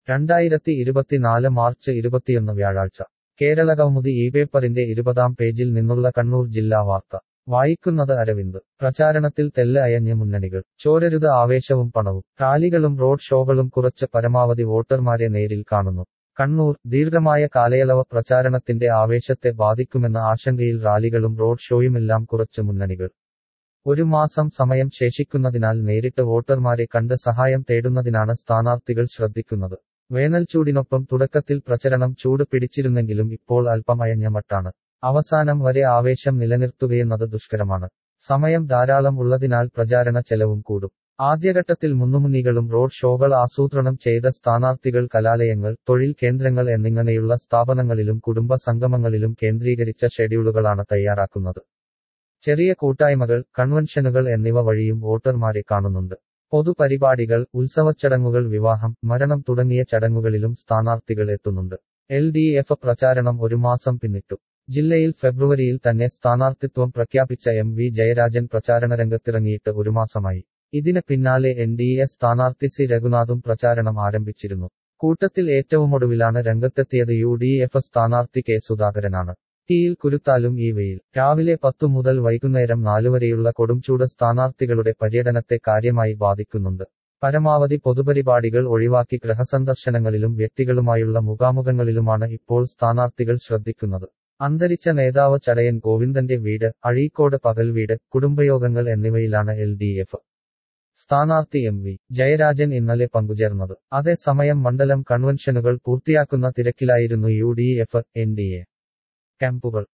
രണ്ടായിരത്തി ഇരുപത്തിനാല് മാർച്ച് ഇരുപത്തിയൊന്ന് വ്യാഴാഴ്ച കേരള കൗമുദി ഈ പേപ്പറിന്റെ ഇരുപതാം പേജിൽ നിന്നുള്ള കണ്ണൂർ ജില്ലാ വാർത്ത വായിക്കുന്നത് അരവിന്ദ് പ്രചാരണത്തിൽ തെല്ല് അയഞ്ഞ മുന്നണികൾ ചോരരുത് ആവേശവും പണവും റാലികളും റോഡ് ഷോകളും കുറച്ച് പരമാവധി വോട്ടർമാരെ നേരിൽ കാണുന്നു കണ്ണൂർ ദീർഘമായ കാലയളവ് പ്രചാരണത്തിന്റെ ആവേശത്തെ ബാധിക്കുമെന്ന ആശങ്കയിൽ റാലികളും റോഡ് ഷോയുമെല്ലാം കുറച്ച് മുന്നണികൾ ഒരു മാസം സമയം ശേഷിക്കുന്നതിനാൽ നേരിട്ട് വോട്ടർമാരെ കണ്ട് സഹായം തേടുന്നതിനാണ് സ്ഥാനാർത്ഥികൾ ശ്രദ്ധിക്കുന്നത് വേനൽച്ചൂടിനൊപ്പം തുടക്കത്തിൽ പ്രചരണം ചൂട് പിടിച്ചിരുന്നെങ്കിലും ഇപ്പോൾ അല്പം അയഞ്ഞ മട്ടാണ് അവസാനം വരെ ആവേശം നിലനിർത്തുകയെന്നത് ദുഷ്കരമാണ് സമയം ധാരാളം ഉള്ളതിനാൽ പ്രചാരണ ചെലവും കൂടും ആദ്യഘട്ടത്തിൽ മുന്നുമുന്നികളും റോഡ് ഷോകൾ ആസൂത്രണം ചെയ്ത സ്ഥാനാർത്ഥികൾ കലാലയങ്ങൾ തൊഴിൽ കേന്ദ്രങ്ങൾ എന്നിങ്ങനെയുള്ള സ്ഥാപനങ്ങളിലും കുടുംബ സംഗമങ്ങളിലും കേന്ദ്രീകരിച്ച ഷെഡ്യൂളുകളാണ് തയ്യാറാക്കുന്നത് ചെറിയ കൂട്ടായ്മകൾ കൺവെൻഷനുകൾ എന്നിവ വഴിയും വോട്ടർമാരെ കാണുന്നുണ്ട് പൊതുപരിപാടികൾ ഉത്സവച്ചടങ്ങുകൾ വിവാഹം മരണം തുടങ്ങിയ ചടങ്ങുകളിലും സ്ഥാനാർത്ഥികൾ എത്തുന്നുണ്ട് എൽ ഡി എഫ് പ്രചാരണം ഒരു മാസം പിന്നിട്ടു ജില്ലയിൽ ഫെബ്രുവരിയിൽ തന്നെ സ്ഥാനാർത്ഥിത്വം പ്രഖ്യാപിച്ച എം വി ജയരാജൻ പ്രചാരണ രംഗത്തിറങ്ങിയിട്ട് ഒരു മാസമായി ഇതിന് പിന്നാലെ എൻ ഡി എ സ്ഥാനാർത്ഥി സി രഘുനാഥും പ്രചാരണം ആരംഭിച്ചിരുന്നു കൂട്ടത്തിൽ ഏറ്റവുമൊടുവിലാണ് രംഗത്തെത്തിയത് യു ഡി എഫ് സ്ഥാനാർത്ഥി കെ സുധാകരനാണ് തീയിൽ കുരുത്താലും ഈ വെയിൽ രാവിലെ പത്തു മുതൽ വൈകുന്നേരം നാലുവരെയുള്ള കൊടുംചൂട് സ്ഥാനാർത്ഥികളുടെ പര്യടനത്തെ കാര്യമായി ബാധിക്കുന്നുണ്ട് പരമാവധി പൊതുപരിപാടികൾ ഒഴിവാക്കി ഗൃഹസന്ദർശനങ്ങളിലും വ്യക്തികളുമായുള്ള മുഖാമുഖങ്ങളിലുമാണ് ഇപ്പോൾ സ്ഥാനാർത്ഥികൾ ശ്രദ്ധിക്കുന്നത് അന്തരിച്ച നേതാവ് ചടയൻ ഗോവിന്ദന്റെ വീട് അഴീക്കോട് പകൽ വീട് കുടുംബയോഗങ്ങൾ എന്നിവയിലാണ് എൽ ഡി എഫ് സ്ഥാനാർത്ഥി എം വി ജയരാജൻ ഇന്നലെ പങ്കുചേർന്നത് അതേസമയം മണ്ഡലം കൺവെൻഷനുകൾ പൂർത്തിയാക്കുന്ന തിരക്കിലായിരുന്നു U D F N D A ക്യാമ്പുകൾ